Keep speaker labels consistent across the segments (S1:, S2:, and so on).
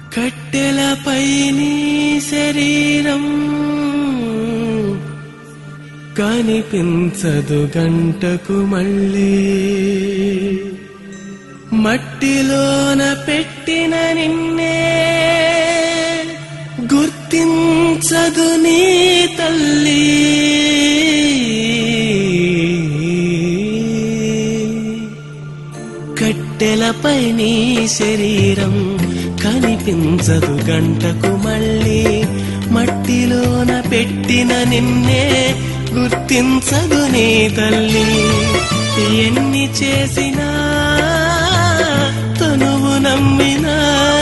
S1: కట్టెలపై నీ శరీరం కనిపించదు గంటకు మళ్ళీ మట్టిలోన పెట్టిన నిన్నే గుర్తించదు నీ తల్లి కట్టెలపై నీ శరీరం కనిపించదు గంటకు మళ్ళీ మట్టిలోన పెట్టిన నిన్నే గుర్తించదు నీ తల్లి ఎన్ని చేసినా తనువు నమ్మినా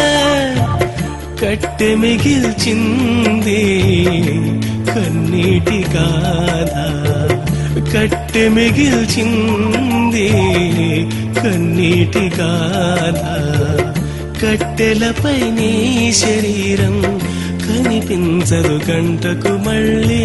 S1: కట్టె మిగిల్చింది కన్నీటి గాథ కట్టె మిగిల్చింది కన్నీటి గాథ కట్టెలపై నీ శరీరం కనిపించదు గంటకు మళ్ళీ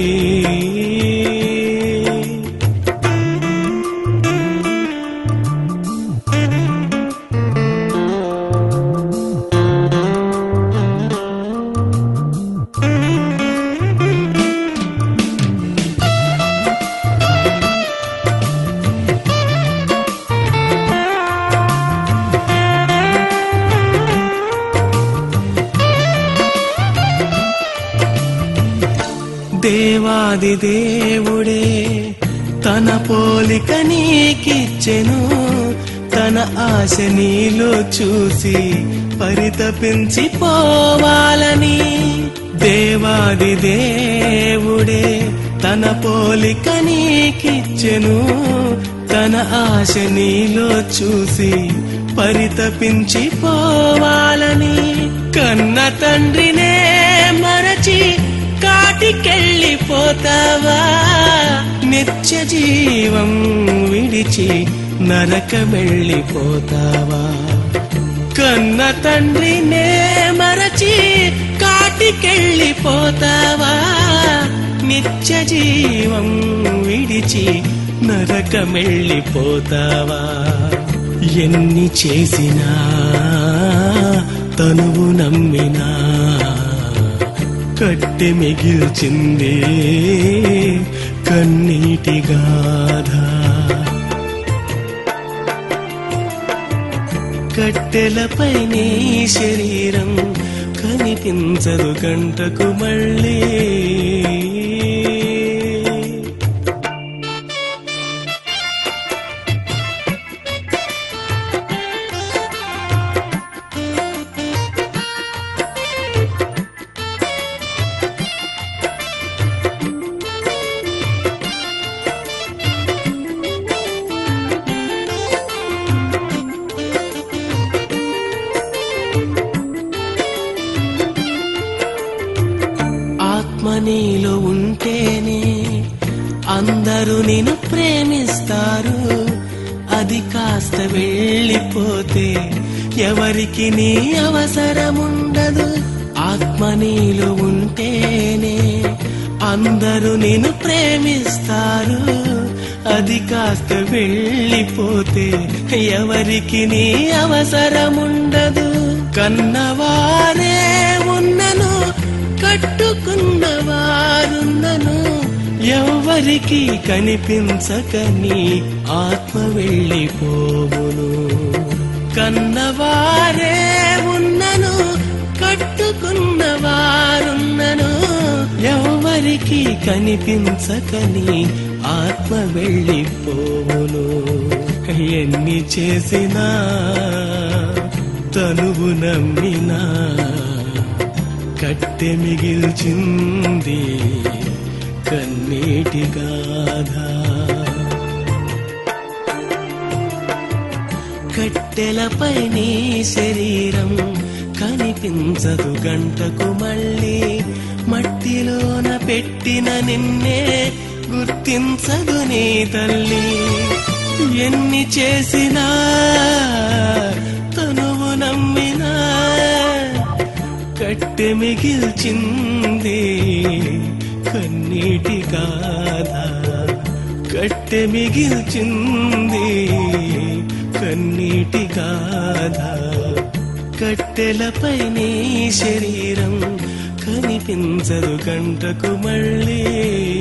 S1: దేవాది దేవుడే తన పోలిక నీకిచ్చెను తన ఆశ నీలో చూసి పరితపించి పోవాలని దేవాది దేవుడే తన పోలిక నీకిచ్చెను తన ఆశ నీలో చూసి పరితపించి పోవాలని కన్న తండ్రినే మరచి కాటికెళ్ళిపోతావా నిత్య జీవం విడిచి నరక వెళ్ళిపోతావా కన్న తండ్రినే మరచి కాటికెళ్ళిపోతావా నిత్య జీవం విడిచి నరకమెళ్ళిపోతావా ఎన్ని చేసినా తనువు నమ్మినా కట్టె మిగిల్చింది కన్నీటి గాథ కట్టెలపై నీ శరీరం కనిపించదు గంటకు మళ్ళీ ఆత్మ నీలో ఉంటేనే అందరూ నిన్ను ప్రేమిస్తారు అది కాస్త వెళ్ళిపోతే ఎవరికి నీ అవసరముండదు ఆత్మ నీలో ఉంటేనే అందరూ నిన్ను ప్రేమిస్తారు అది కాస్త వెళ్ళిపోతే ఎవరికి నీ అవసరముండదు కన్నవారే ఉన్నను కట్టుకున్న వారున్నను ఎవ్వరికి కనిపించకని ఆత్మ వెళ్ళిపోవును కన్నవారే ఉన్నను కట్టుకున్న వారున్నను ఎవ్వరికి కనిపించకని ఆత్మ వెళ్ళిపోవును ఎన్ని చేసినా తనువు నమ్మినా కట్టె మిగిల్చింది కన్నీటి గాథ కట్టెలపై నీ శరీరం కనిపించదు గంటకు మళ్ళీ మట్టిలోన పెట్టిన నిన్నే గుర్తించదు నీ తల్లి ఎన్ని చేసినా తనువు నమ్మినా కట్టె మిగిల్చింది కన్నీటి గాథ కట్టె మిగిల్చింది కన్నీటి గాథ కట్టెలపై నీ శరీరం కనిపించదు గంటకు మళ్ళీ